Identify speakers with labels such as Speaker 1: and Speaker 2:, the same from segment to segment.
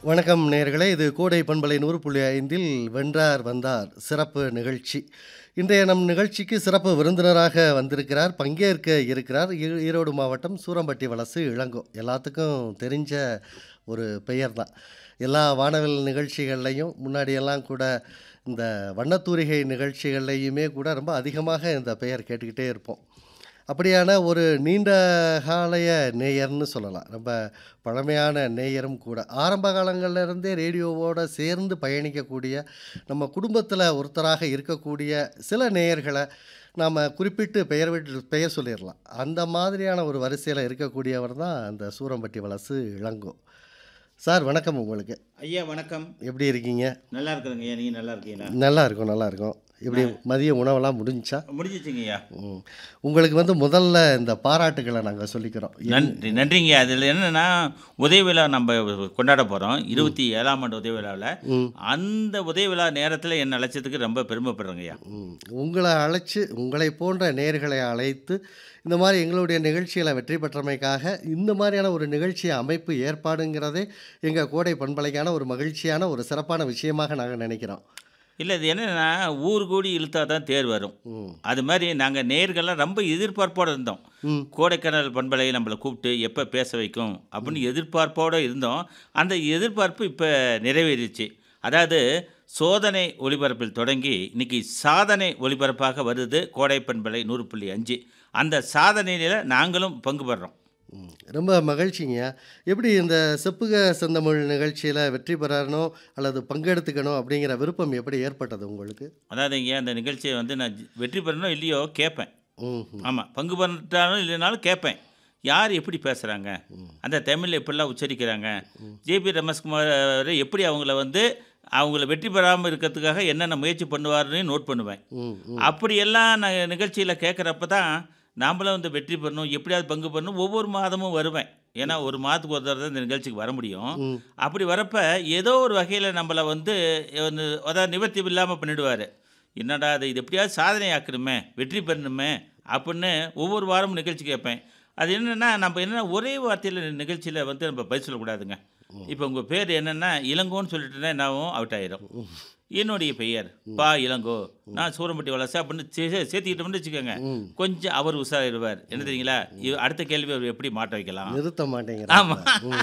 Speaker 1: வணக்கம் நேயர்களே இது கோடை பண்பலை நூறு புள்ளி ஐந்தில் வென்றார் வந்தார் சிறப்பு நிகழ்ச்சி இன்றைய நம் நிகழ்ச்சிக்கு சிறப்பு விருந்தினராக வந்திருக்கிறார் பங்கேற்க இருக்கிறார் ஈ- ஈரோடு மாவட்டம் சூரம்பட்டி வலசு இளங்கோ எல்லாத்துக்கும் தெரிஞ்ச ஒரு பெயர் தான் எல்லா வானவில் நிகழ்ச்சிகள்லையும் முன்னாடியெல்லாம் கூட இந்த வண்ணத்தூரிகை நிகழ்ச்சிகள்லையுமே கூட ரொம்ப அதிகமாக இந்த பெயர் கேட்டுக்கிட்டே இருப்போம் அப்படியான ஒரு நீண்ட காலைய நேயர்னு சொல்லலாம் ரொம்ப பழமையான நேயரும் கூட ஆரம்ப காலங்கள்ல இருந்தே ரேடியோவோட சேர்ந்து பயணிக்கக்கூடிய நம்ம குடும்பத்தில் ஒருத்தராக இருக்கக்கூடிய சில நேயர்களை நாம் குறிப்பிட்டு பெயர் விட்டு பெயர் சொல்லிடலாம் அந்த மாதிரியான ஒரு வரிசையில் இருக்கக்கூடியவர் தான் அந்த சூரம்பட்டி வலசு இளங்கோ சார் வணக்கம் உங்களுக்கு
Speaker 2: ஐயா வணக்கம்
Speaker 1: எப்படி இருக்கீங்க
Speaker 2: நல்லா இருக்கிறேங்க ஐயா நீங்கள் நல்லா இருக்கீங்களா
Speaker 1: நல்லா இருக்கும் நல்லா இருக்கும் எப்படி மதிய உணவெல்லாம் முடிஞ்சா
Speaker 2: முடிஞ்சிச்சுங்க ஐயா
Speaker 1: ம். உங்களுக்கு வந்து முதல்ல இந்த பாராட்டுகளை நாங்கள் சொல்லிக்கிறோம்
Speaker 2: நன்றி நன்றிங்க அதில் என்னென்னா உதய விழா நம்ம கொண்டாட போகிறோம் இருபத்தி ஏழாம் ஆண்டு உதய விழாவில்
Speaker 1: ம்.
Speaker 2: அந்த உதய விழா நேரத்தில் என்ன அழைச்சதுக்கு ரொம்ப பெருமைப்படுறேங்க ஐயா
Speaker 1: ம். உங்களை அழைச்சு உங்களை போன்ற நேர்களை அழைத்து இந்த மாதிரி எங்களுடைய நிகழ்ச்சிகளை வெற்றி பெற்றமைக்காக இந்த மாதிரியான ஒரு நிகழ்ச்சி அமைப்பு ஏற்பாடுங்கிறதே எங்கள் கோடை பண்பலைக்கான ஒரு மகிழ்ச்சியான ஒரு சிறப்பான விஷயமாக நாங்கள் நினைக்கிறோம்
Speaker 2: இல்லை இது என்னென்னா ஊர் கூடி இழுத்தா தான் தேர் வரும்
Speaker 1: ம்
Speaker 2: அது மாதிரி நாங்கள் நேர்கள்லாம் ரொம்ப எதிர்பார்ப்போடு இருந்தோம்
Speaker 1: ம்
Speaker 2: கோடைக்கானல் பண்பலை நம்மளை கூப்பிட்டு எப்போ பேச வைக்கும் அப்படின்னு எதிர்பார்ப்போடு இருந்தோம் அந்த எதிர்பார்ப்பு இப்போ நிறைவேறிச்சு அதாவது சோதனை ஒளிபரப்பில் தொடங்கி இன்னைக்கு சாதனை ஒளிபரப்பாக வருது கோடை பண்பலை நூறு புள்ளி அஞ்சு அந்த சாதனையில் நாங்களும் பங்கு பெறுறோம்
Speaker 1: ம். ரொம்ப மகிழ்ச்சிங்க எப்படி இந்த செப்புக செந்தமிழ் நிகழ்ச்சியில் வெற்றி பெறணும் அல்லது பங்கெடுத்துக்கணும் அப்படிங்கிற விருப்பம் எப்படி ஏற்பட்டது உங்களுக்கு
Speaker 2: அதாவது இங்கே அந்த நிகழ்ச்சியை வந்து நான் ஜி- வெற்றி பெறணும் இல்லையோ கேட்பேன்
Speaker 1: ம் ம்.
Speaker 2: ஆமாம் பங்கு பெற்றாலும் இல்லைனாலும் கேட்பேன் யார் எப்படி பேசுகிறாங்க அந்த தமிழ் எப்படிலாம் உச்சரிக்கிறாங்க ஜேபி ரமேஷ்குமார் அவரு எப்படி அவங்கள வந்து அவங்கள வெற்றி பெறாமல் இருக்கிறதுக்காக என்னென்ன முயற்சி பண்ணுவாருன்னு நோட் பண்ணுவேன்
Speaker 1: ம் ம்
Speaker 2: அப்படியெல்லாம் நான் நிகழ்ச்சியில் கேட்குறப்ப தான் நாமளும் வந்து வெற்றி பெறணும் எப்படியாவது பங்கு பெறணும் ஒவ்வொரு மாதமும் வருவேன் ஏன்னா ஒரு மாதத்துக்கு ஒரு தடவை தான் இந்த நிகழ்ச்சிக்கு வர முடியும்
Speaker 1: ம்.
Speaker 2: அப்படி வரப்ப ஏதோ ஒரு வகையில் நம்மளை வந்து வந்து அதாவது நிவர்த்தி இல்லாமல் பண்ணிடுவார் என்னடா அது இது எப்படியாவது சாதனை ஆக்கணுமே வெற்றி பெறணுமே அப்படின்னு ஒவ்வொரு வாரமும் நிகழ்ச்சி கேட்பேன் அது என்னென்னா நம்ம என்னென்னா ஒரே வார்த்தையில் நிகழ்ச்சியில் வந்து நம்ம பதில் சொல்லக்கூடாதுங்க இப்போ உங்கள் பேர் என்னென்னா இளங்கோன்னு சொல்லிட்டுனா என்னாவும் அவுட் ஆயிரும் என்னுடைய பெயர் பா இளங்கோ நான் சூரம்பட்டி வளசை அப்படின்னு சே- சே- சேர்த்துக்கிட்டோம்னு வச்சுக்கோங்க
Speaker 1: ம்.
Speaker 2: கொஞ்சம் அவர் உஷாரிடுவார் என்ன தெரியுங்களா இவ- அடுத்த கேள்வி அவர் எப்படி மாட்ட வைக்கலாம்
Speaker 1: நிறுத்த மாட்டேங்கிறாங்க
Speaker 2: ஆமா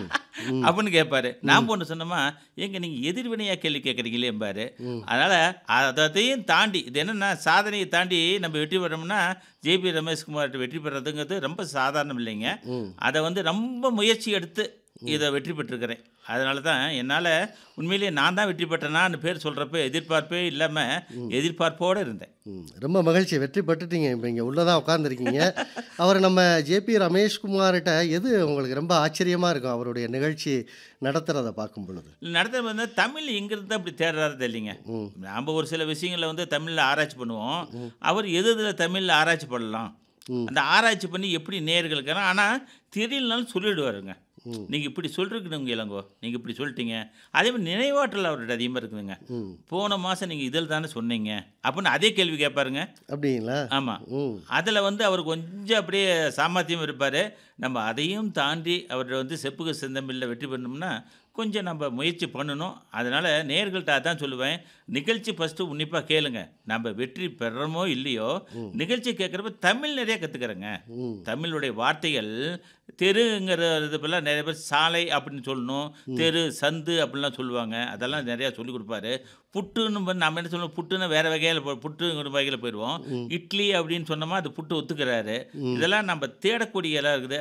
Speaker 1: ம்
Speaker 2: அப்படின்னு கேட்பாரு நாம் ஒன்று சொன்னோமா எங்க நீங்க எதிர்வினையா கேள்வி கேட்குறீங்களே எம்பாரு அதனால அதையும் தாண்டி இது என்னன்னா சாதனையை தாண்டி நம்ம வெற்றி பெறோம்னா ஜேபி ரமேஷ்குமார் வெற்றி பெறதுங்கிறது ரொம்ப சாதாரணம் இல்லைங்க
Speaker 1: ம்.
Speaker 2: அதை வந்து ரொம்ப முயற்சி எடுத்து இதை வெற்றி பெற்றிருக்கிறேன் அதனால தான் என்னால் உண்மையிலேயே நான் தான் வெற்றி பெற்றேனான்னு பேர் சொல்கிறப்ப எதிர்பார்ப்பே இல்லாமல் எதிர்பார்ப்போடு இருந்தேன்
Speaker 1: ம், ரொம்ப மகிழ்ச்சி வெற்றி பெற்றுட்டீங்க இப்போ இங்கே உள்ளதாக உட்காந்துருக்கீங்க அவர் நம்ம ஜேபி ரமேஷ்குமார்கிட்ட எது உங்களுக்கு ரொம்ப ஆச்சரியமாக இருக்கும் அவருடைய நிகழ்ச்சி நடத்துகிறத பார்க்கும் பொழுது
Speaker 2: நடத்த வந்து தமிழ் எங்கிருந்து அப்படி தேடுறாரு இல்லைங்க
Speaker 1: ம்.
Speaker 2: நாம் ஒரு சில விஷயங்களை வந்து தமிழில் ஆராய்ச்சி பண்ணுவோம் அவர் எது இதில் தமிழில் ஆராய்ச்சி பண்ணலாம்
Speaker 1: ம்.
Speaker 2: அந்த ஆராய்ச்சி பண்ணி எப்படி நேர்களுக்கு ஆனால் தெரியலனாலும் சொல்லிடுவாருங்க
Speaker 1: ம்.
Speaker 2: நீங்கள் இப்படி சொல்லிருக்கணுங்க இளங்கோ நீங்கள் இப்படி சொல்லிட்டீங்க அதே மாதிரி நினைவாற்றல் அவர்கிட்ட அதிகமாக இருக்குதுங்க
Speaker 1: ம்
Speaker 2: போன மாதம் நீங்கள் இதில் தானே சொன்னீங்க அப்படின்னு அதே கேள்வி கேட்பாருங்க
Speaker 1: அப்படிங்களா
Speaker 2: ஆமாம்
Speaker 1: ம்
Speaker 2: அதில் வந்து அவர் கொஞ்சம் அப்படியே சாமர்த்தியம் இருப்பார் நம்ம அதையும் தாண்டி அவர் வந்து செப்புக செந்தமிழில் வெற்றி பண்ணோம்னா கொஞ்சம் நம்ம முயற்சி பண்ணணும் அதனால் நேர்கள்ட்ட அதான் சொல்லுவேன் நிகழ்ச்சி ஃபஸ்ட்டு உன்னிப்பாக கேளுங்க நம்ம வெற்றி பெறமோ இல்லையோ நிகழ்ச்சி கேட்குறப்ப தமிழ் நிறைய கற்றுக்கிறேங்க
Speaker 1: ம்
Speaker 2: தமிழுடைய வார்த்தைகள் தெருங்கிற இது போல நிறைய பேர் சாலை அப்படின்னு சொல்லணும் தெரு சந்து அப்படிலாம் சொல்லுவாங்க அதெல்லாம் நிறையா சொல்லி கொடுப்பாரு புட்டுன்னு பண்ணி நம்ம என்ன சொல்லுவோம் புட்டுன்னா வேற வகையில் போ புட்டுங்கிற வகையில் போயிடுவோம் இட்லி அப்படின்னு சொன்னோமா அது புட்டு ஒத்துக்கிறாரு இதெல்லாம் நம்ம தேடக்கூடிய எல்லாம் இருக்குது